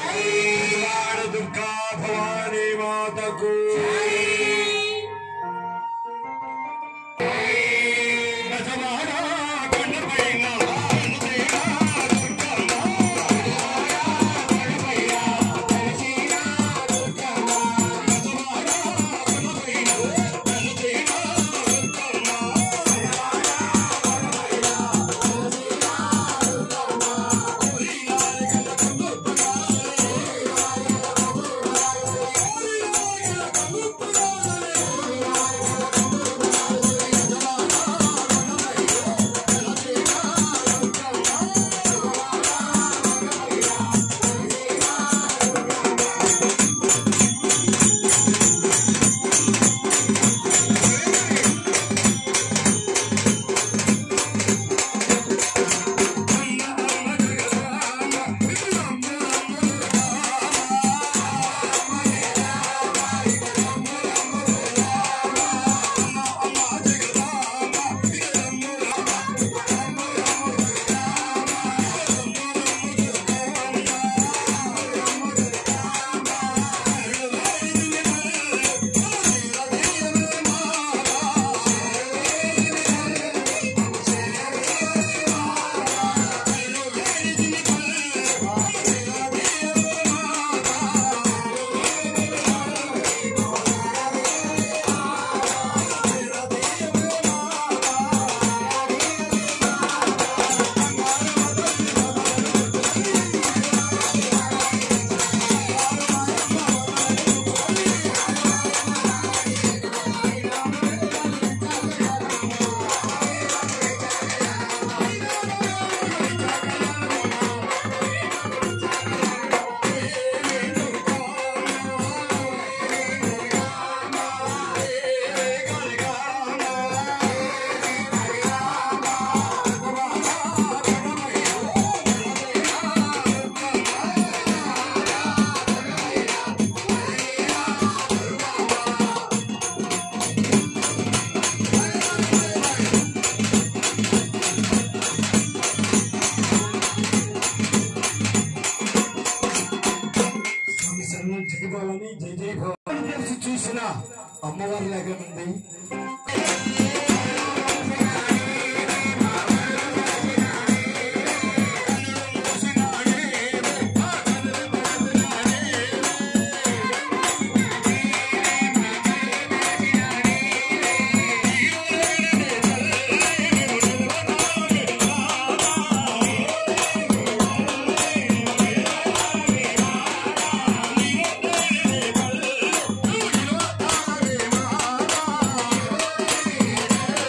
విజయవాడ దుర్గా భవానీ మాతకు బెజవాడ కొండపైన స్వామి శరణం జగదాలని జై జై భవాని తెలిసి చూసిన అమ్మవారి లాగా ఉంది ఆ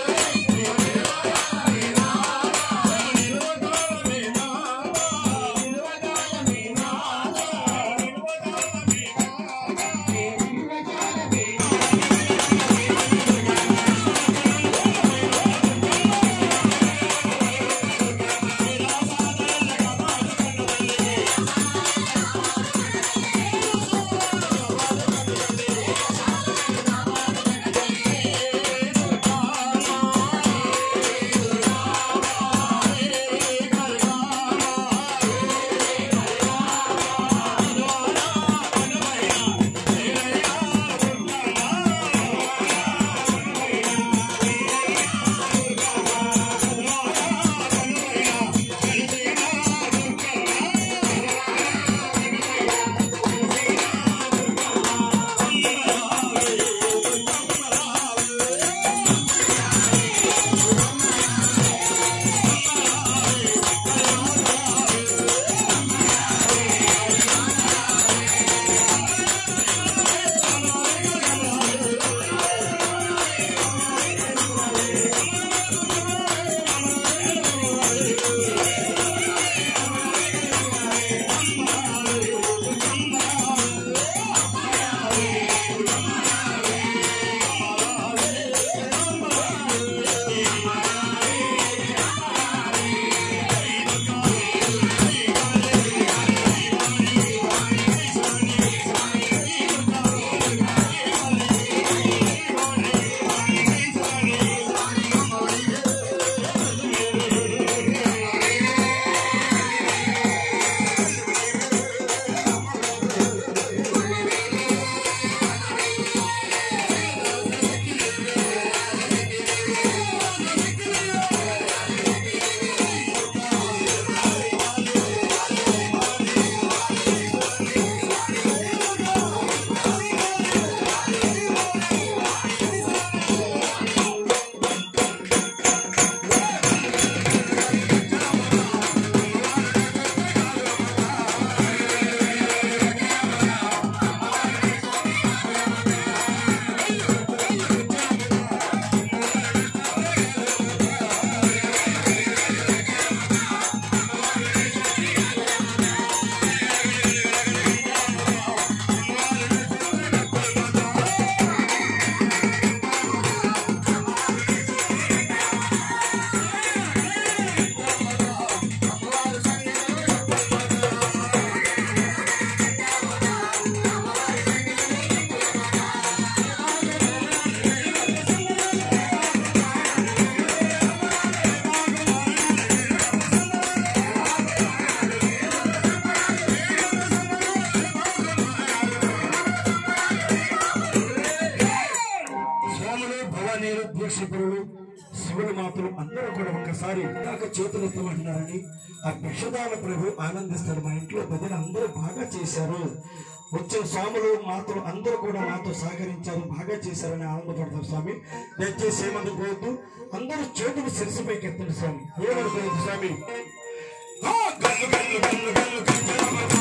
క్షిపరులు శివుని మాత్రం అందరూ కూడా ఒక్కసారి దాకా చేతులు ఎత్తమంటున్నారని ఆ భిక్షదాన ప్రభు ఆనందిస్తారు మా ఇంట్లో భజన అందరూ బాగా చేశారు వచ్చిన స్వాములు మాత్రం అందరూ కూడా మాతో సహకరించారు బాగా చేశారని ఆనందపడతారు స్వామి దయచేసి ఏమని పోవద్దు అందరూ చేతులు శిరసుపైకి ఎత్తండి స్వామి ఏమనుకోవద్దు స్వామి ఆ, గల్లు, గల్లు, గల్లు, గల్లు, గంజరామరా.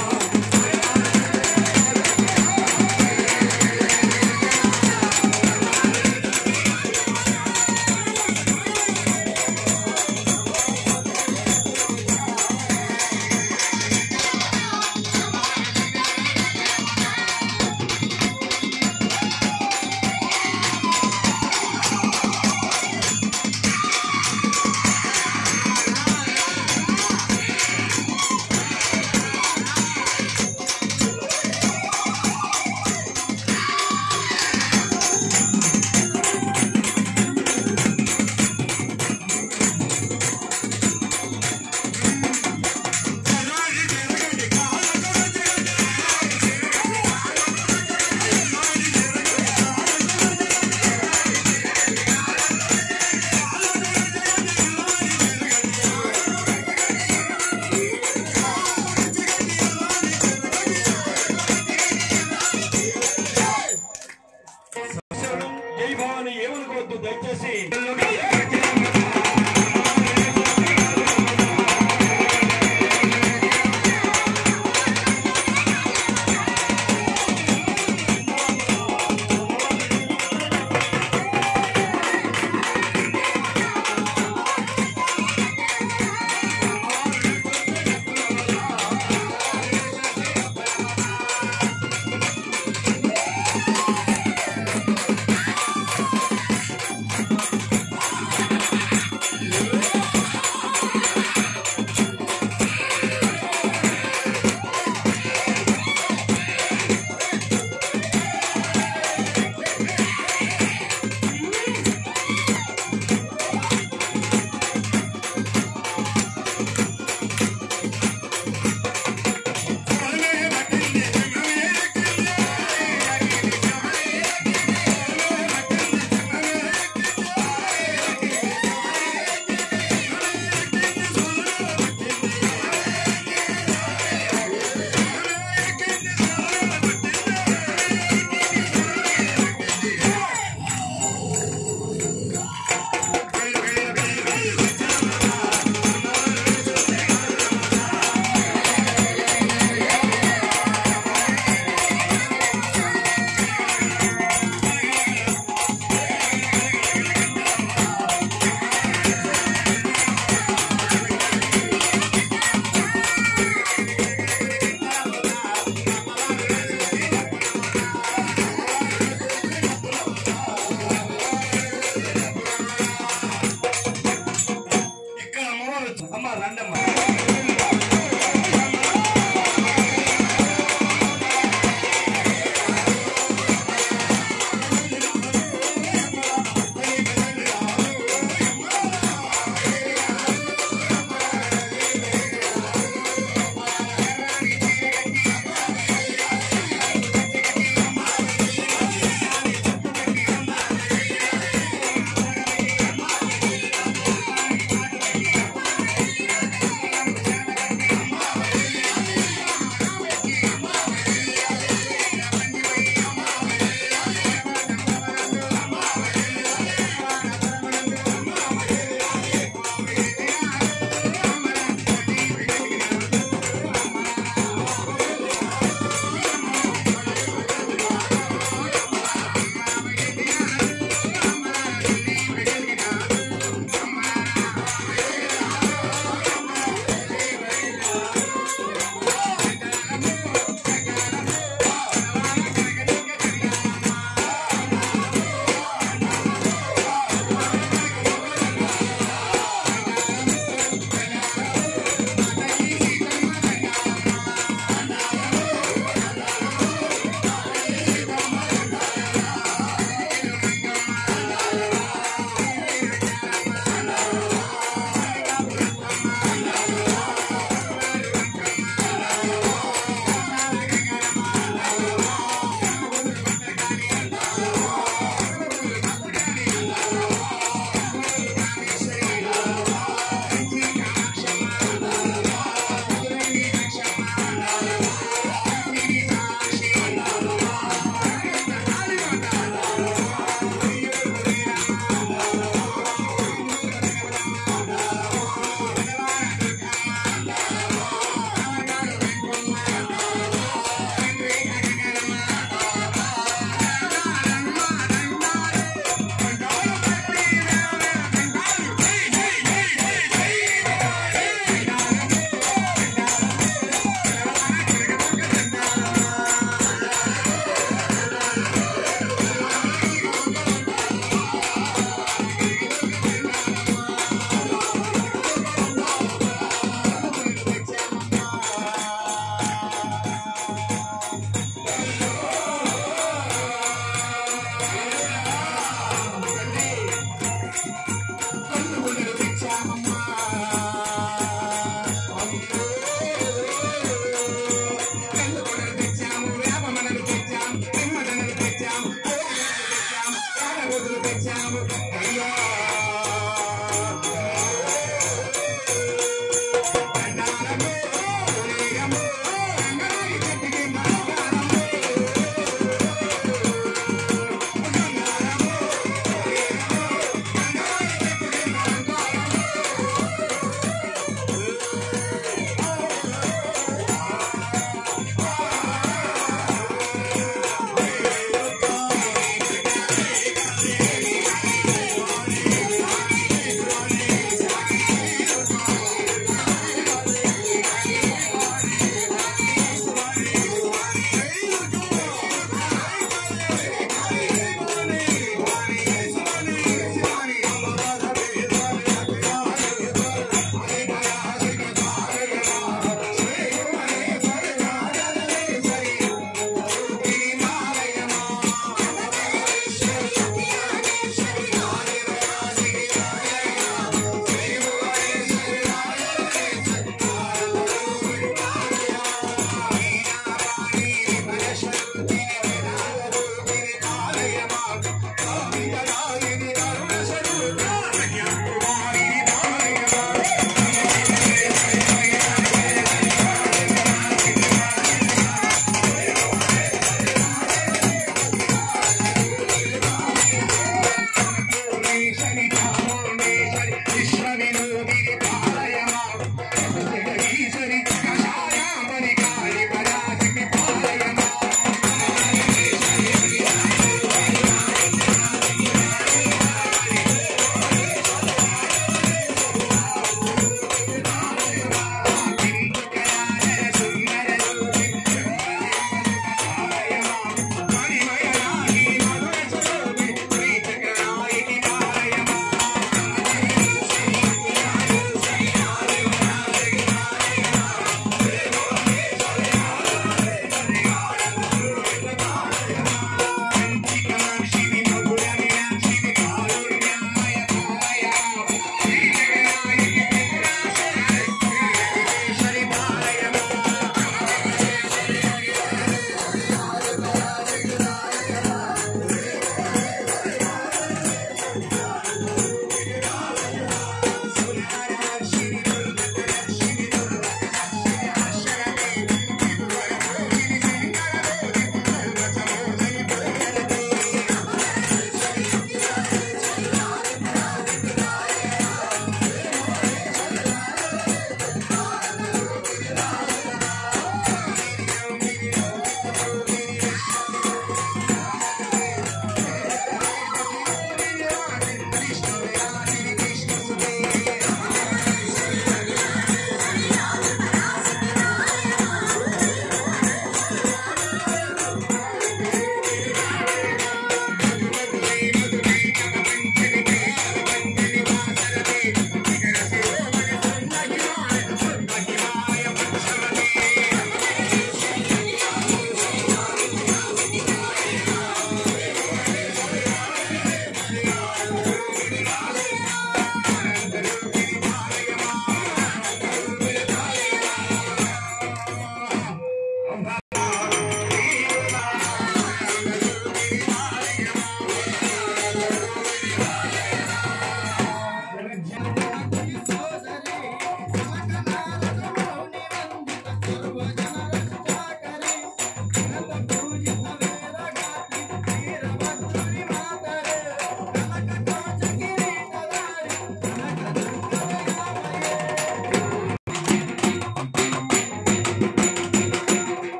ఆ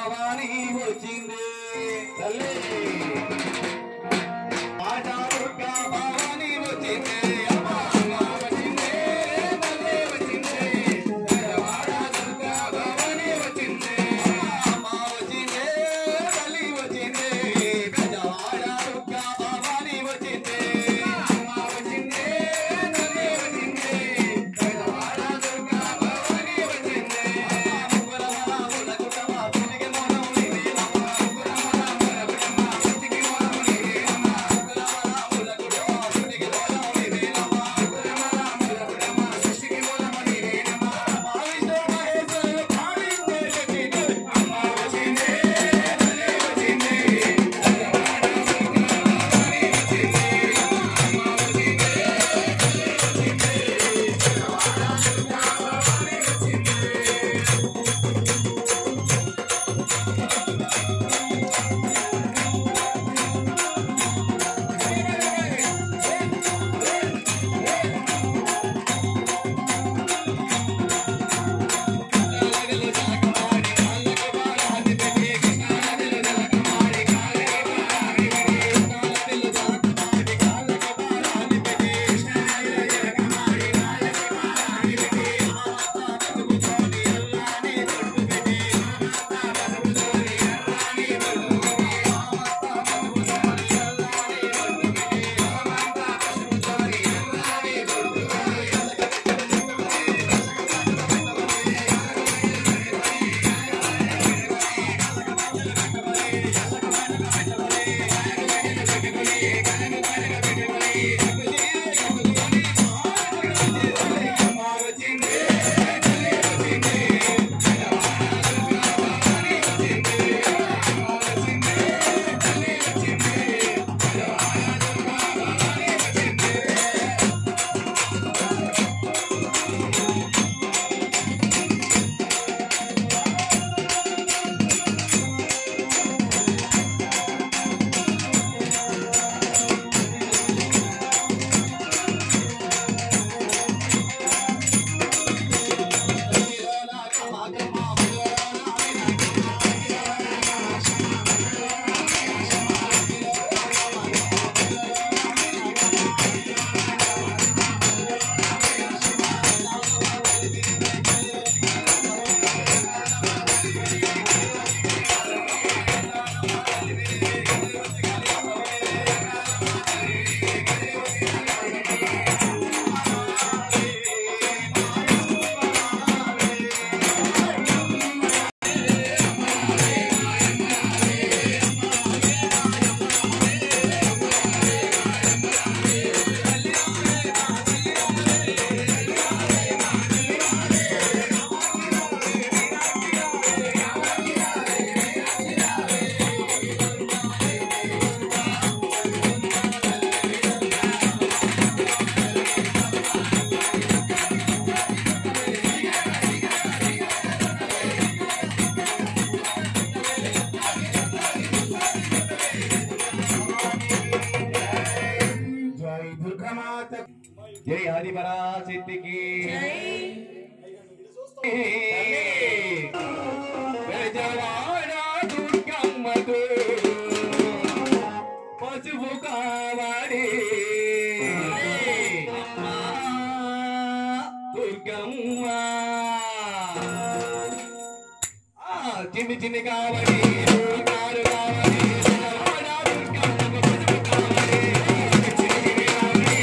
భవానీ వచ్చింది తల్లి ఆట దుర్గా భవానీ వచ్చింది అమ్మ అమ్మ వచ్చింది తల్లి వచ్చింది ఆట దుర్గా భవానీ వచ్చింది అమ్మ వచ్చింది తల్లి వచ్చింది పెద్దవాడ దుర్గా భవానీ వచ్చింది అమ్మ వచ్చింది తల్లి వచ్చింది పెద్దవాడ దుర్గా భవానీ వచ్చింది ముగ్గుర మన ముల కుటమ పులికి మోనం నీది నమ్మ ముగ్గుర మన ముల కుటమ పులికి మోనం నీది నమ్మ ముగ్గుర మన ముల కుటమ పులికి మోనం నీది నమ్మ ముగ్గుర మన ముల కుటమ పులికి మోనం నీది నమ్మ మావిష్ణు మహేశ్వర పాడిందే చెట్టిని అమ్మ వచ్చింది తల్లి వచ్చింది పెద్దవాడ దుర్గా భవానీ వచ్చింది అమ్మ వచ్చింది జై దుర్గమాత జై ఆదిపరాశక్తికి బెజవాడ దుర్గమ్మకు పసుపు కావాలి అమ్మా దుర్గమ్మ ఆ, చిన్ని చిన్ని కావాలి కారు కావాలి బెజవాడ దుర్గమ్మకు పసుపు కావాలి చిన్ని చిన్ని కావాలి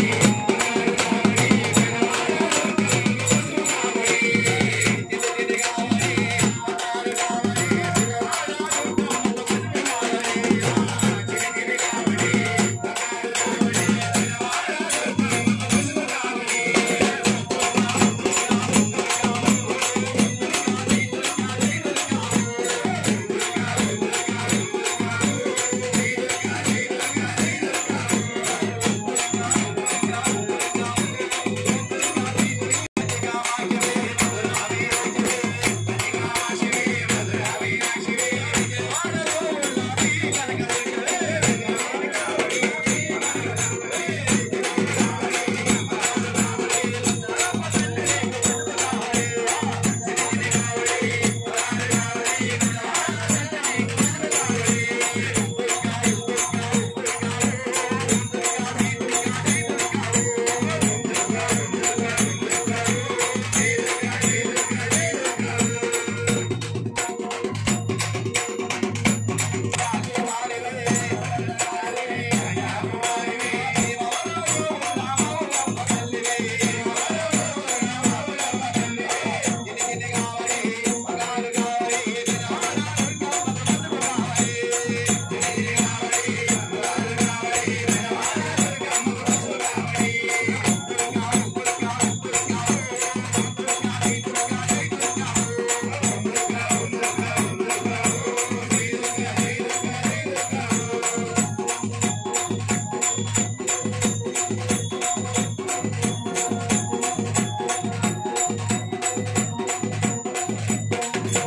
ఆ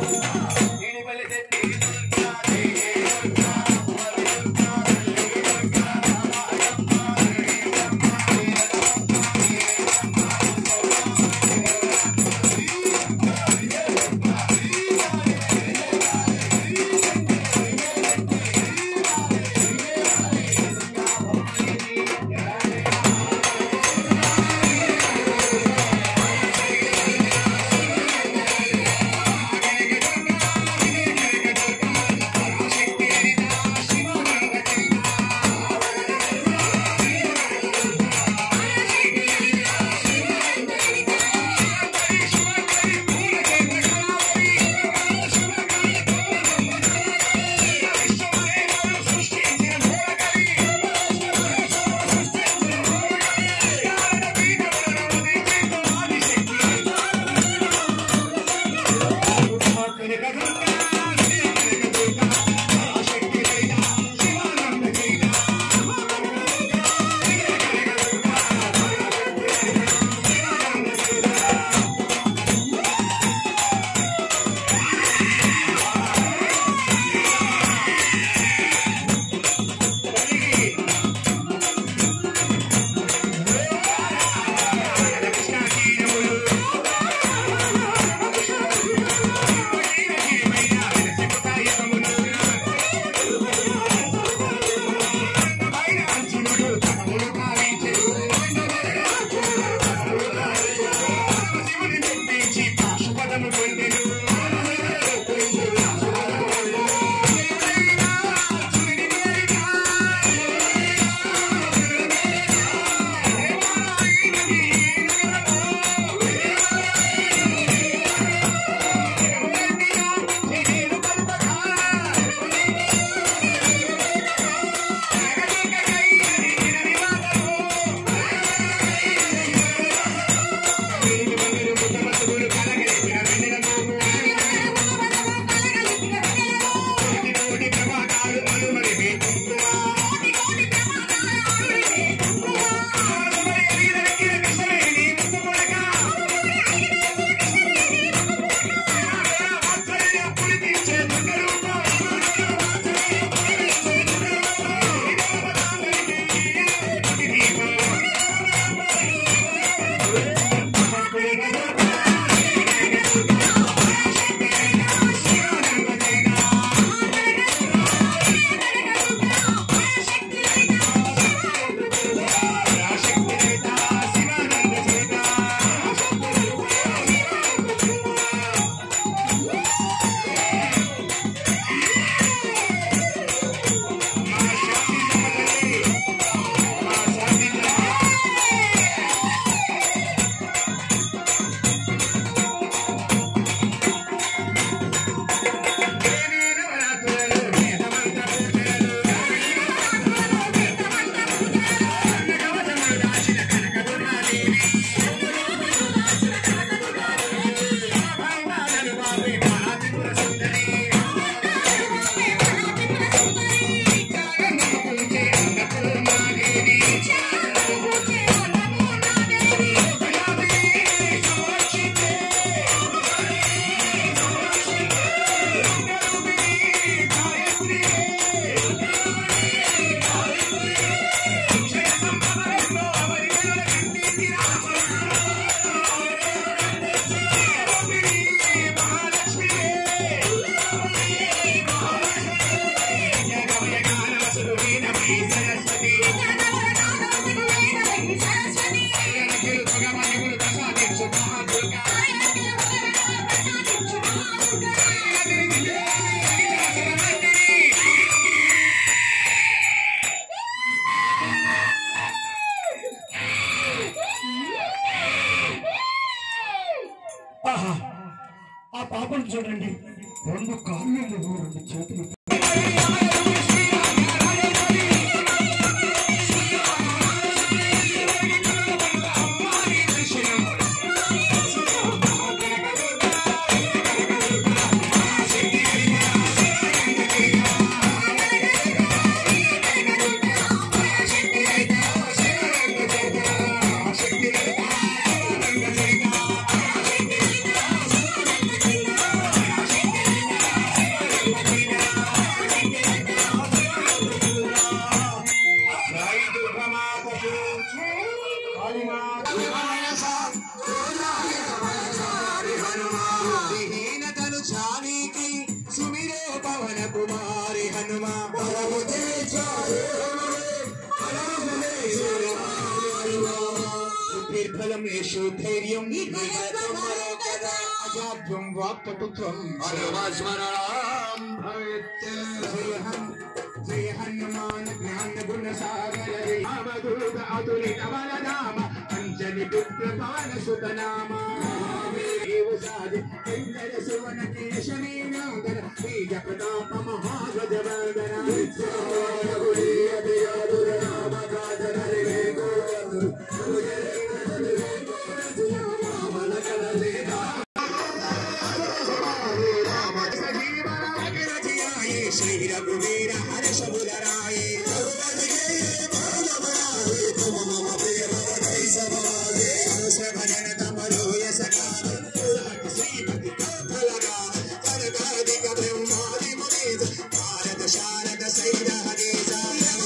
ఆహా ఆ పాపను చూడండి రెండు కాళ్ళు లేవు, రెండు చేతులు Thank you. తేషు ధైర్యం మరో కదా అజాధ్యం వాక్పటుత్వం అనుమస్మరణం భవేత్ జయ హన్ జయ హనుమాన్ జ్ఞాన గుణ సాగర జయ రామదూత అతులిత బలనామ అంజలి పుత్ర పవన సుత నామ దేవ సాధి ఇంద్ర సువన కేశనీ నాగర బీజ ప్రతాప మహాగజ వందన రామ కాజన రే గోవిందు श्री रघुवीर हर्ष बुधराय भजन तमरो यस श्रीपति लगा कनकादिक ब्रह्मादि मुनीत भारत शारद सैर हरीश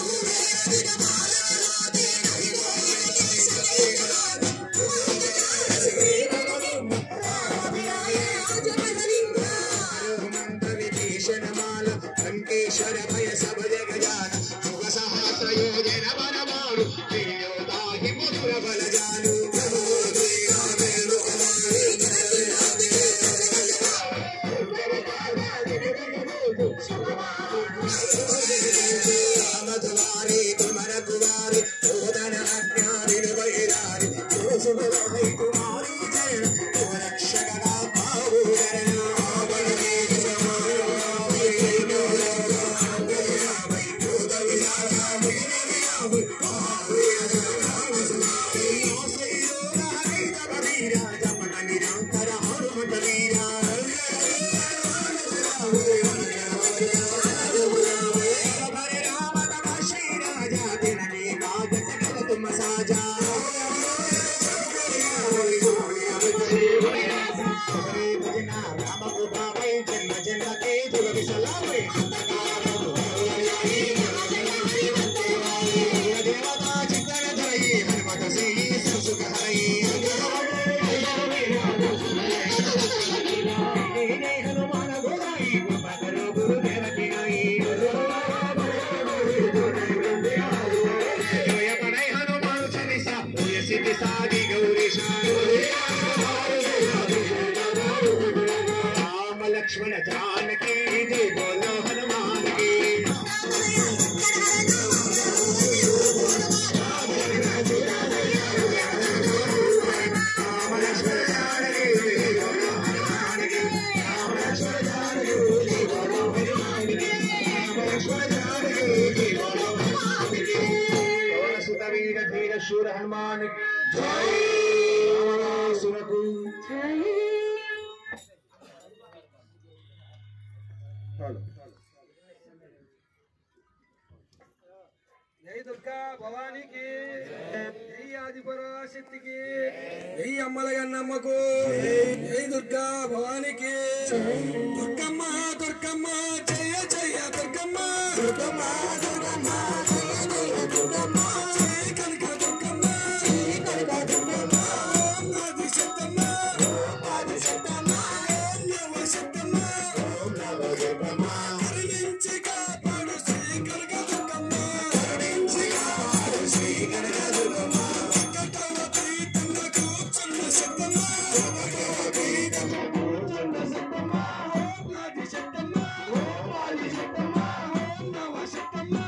మంత్రవిభీషణమాల వెంకటేశ్వర భయ సభ జగజాన యుగ సహస్రయోజన వనమాను త్రియోదాహి మధుర బలజాను రామదువారి కుమర కుమారి ఓదన అజ్ఞాని వైరారి కుమారి జయ రక్షణ బాబు నిరంతర హనుమత వీరా హరే రామ తమ శ్రీ రాజా తిననే కాజ సకల తుమ సాజా హరే భజన రామ కృపాపై జన్మ జన్మ కే దుర విశలామై దేవతా చిత్తన ధరయి హనుమత శ్రీ సుసుఖ హరయి హనుమాన గోదాయి గురు గురు దేవకి నాయి జయ పడై హనుమాన్ చలిసా ఓయ సిద్ధి సాగి గౌరీశ రామ లక్ష్మణ జానకి జయ బోలో హనుమాన్ కి రామ లక్ష్మణ జానకి జయ బోలో హనుమాన్ కి రామ లక్ష్మణ జానకి జయ బోలో హనుమాన్ కి రామ లక్ష్మణ జానకి జయ బోలో హనుమాన్ కి పవన సుత వీర ధీర శూర హనుమాన్ కి జై రామదాసునకు జై దుర్గా భవానికి జై ఆదిపరాశక్తికి జై అమ్మలగన్నమ్మకు జై దుర్గా భవానికి దుర్గమ్మ దుర్గమ్మ జయ జయ దుర్గమ్మ దుర్గమ్మ దుర్గమ్మ జయ జయ దుర్గమ్మ జయ కనక దుర్గమ్మ జయ కనక దుర్గమ్మ ఓం ఆది శక్తమ్మ ఓం ఆది శక్తమ్మ ఓం నవ శక్తమ్మ ఓం నవ దుర్గమ్మ కరుణించి కాపాడు శ్రీ కనక దుర్గమ్మ కరుణించి కాపాడు శ్రీ కనక దుర్గమ్మ వెంకటవ పీఠంలో కూర్చున్న శక్తమ్మ వెంకటవ పీఠంలో కూర్చున్న శక్తమ్మ ఓం ఆది శక్తమ్మ ఓం ఆది శక్తమ్మ ఓం నవ శక్తమ్మ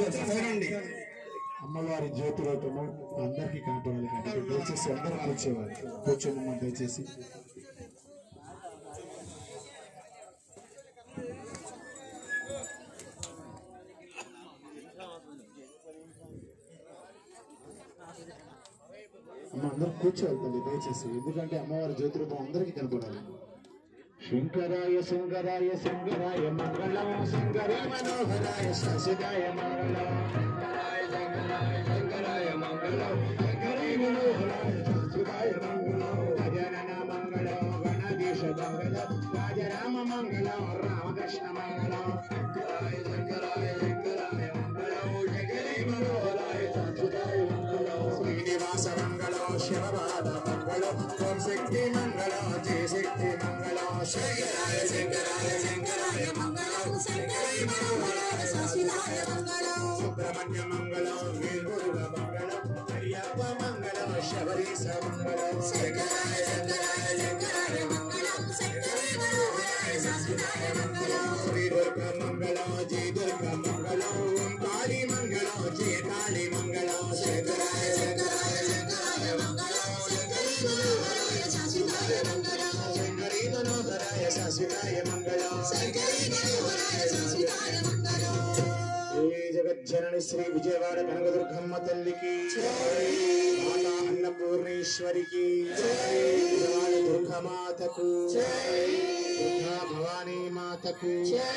చూడండి అమ్మవారి జ్యోతి రూపము అందరికీ కనపడాలి కాబట్టి దయచేసి అందరూ కూర్చోవాలి కూర్చోమమ్మా దయచేసి అమ్మ అందరూ కూర్చోవాలి తల్లి దయచేసి ఎందుకంటే అమ్మవారి జ్యోతి రూపం అందరికీ కనపడాలి శంకరాయ శంకరాయ శంకరాయ మంగళం శంకరే మనోహరాయ శశిదాయ మంగళం శంకరాయ శంకరాయ శంకరాయ మంగళం శంకరే మనోహరాయ శశిదాయ మంగళం గజనన మంగళం గణదేశ మంగళం రాజరామ మంగళం రామకృష్ణ మంగళం శంకరాయ శంకరాయ శంకరాయ మంగళం శంకరే మనోహరాయ శశిదాయ మంగళం శ్రీనివాస మంగళం శివపాద మంగళం ఓం శక్తి మంగళం జయ శక్తి మంగళం శంకరాయ శంకరాయ శంకరాయ మంగళం శంకరే మనోహరాయ శశిదాయ మంగళం సుబ్రహ్మణ్య మంగళం వీరమురుగ మంగళం అయ్యప్ప మంగళం శబరీశ మంగళం శంకరాయ శంకరాయ శంకరాయ మంగళం శంకరే మనోహరాయ శశిదాయ మంగళం శ్రీ దుర్గ మంగళం జయ దుర్గ మంగళం ఓం కాళీ మంగళం జయ కాళీ మంగళం శంకరాయ శంకరాయ శంకరాయ మంగళం శంకరే మనోహరాయ శశిదాయ మంగళం శంకరీ మనోహరాయ శశిదాయ మంగళం శంకరీ మనోహరాయ శశిదాయ మంగళం జయ జగజ్జనని శ్రీ విజయవాడ కనకదుర్గమ్మ తల్లికి మాతా అన్నపూర్ణేశ్వరికి విజయవాడ దుర్గమాతకు దుర్గా భవానీ మాతకు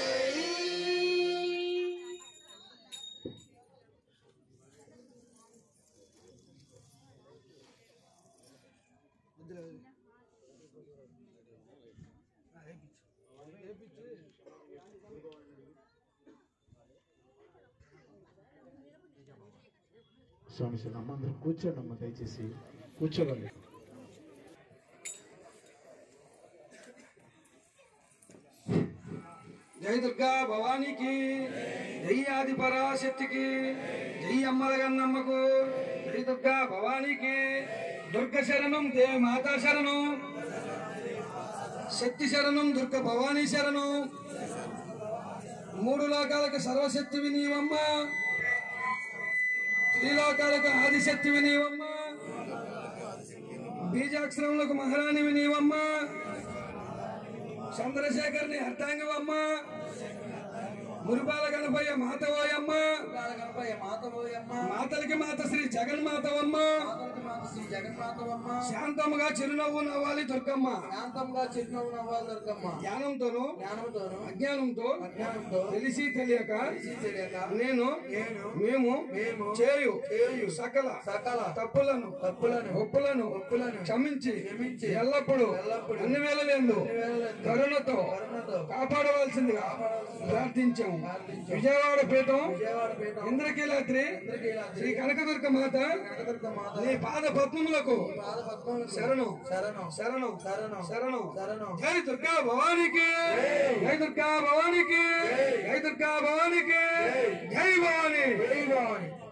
స్వామి శరణం అమ్మ అందరూ కూర్చోండి అమ్మ దయచేసి కూర్చోవాలి జై దుర్గా భవానీకి జై ఆది పరాశక్తికి జై అమ్మల గన్నమ్మకు జై దుర్గా భవానీకి దుర్గ శరణం దేవి మాతా శరణం శక్తి శరణం దుర్గ భవానీ శరణం మూడు లోకాలకు సర్వశక్తివి నీవమ్మ త్రిలోకాలకు ఆదిశక్తివి నీవమ్మ బీజాక్షరములకు మహారాణివి నీవమ్మ చంద్రశేఖర్ని అర్థాంగవమ్మ మురిపాల గణపయ్య మాతవోయమ్మ మాతలకి మాత శ్రీ జగన్మాతవమ్మ శ్రీ జగన్మాతమ్మ శాంతముగా చిరునవ్వు నవ్వాలి దుర్గమ్మ శాంతంగా చిరునవ్వు నవ్వాలి దుర్గమ్మ జ్ఞానంతోను జ్ఞానంతోను అజ్ఞానంతో అజ్ఞానంతో తెలిసి తెలియక తెలియక నేను నేను మేము మేము చేయు చేయు సకల సకల తప్పులను తప్పులను ఒప్పులను ఒప్పులను క్షమించి క్షమించి ఎల్లప్పుడూ ఎల్లప్పుడూ అన్ని వేళలందు వేళలందు కరుణతో కరుణతో కాపాడవలసిందిగా ప్రార్థించాము ప్రార్థించాము. విజయవాడ పీఠం విజయవాడ పీఠం ఇంద్రకీలాద్రి ఇంద్రకీలాద్రి శ్రీ కనకదుర్గ మాత కనకదుర్గ మాత నీ పాద పద్మములకు పాద పద్మములకు శరణం శరణం శరణం శరణం శరణం శరణం జై దుర్గా భవానికి జై దుర్గా భవానికి జై దుర్గా భవానికి జై భవాని జై భవాని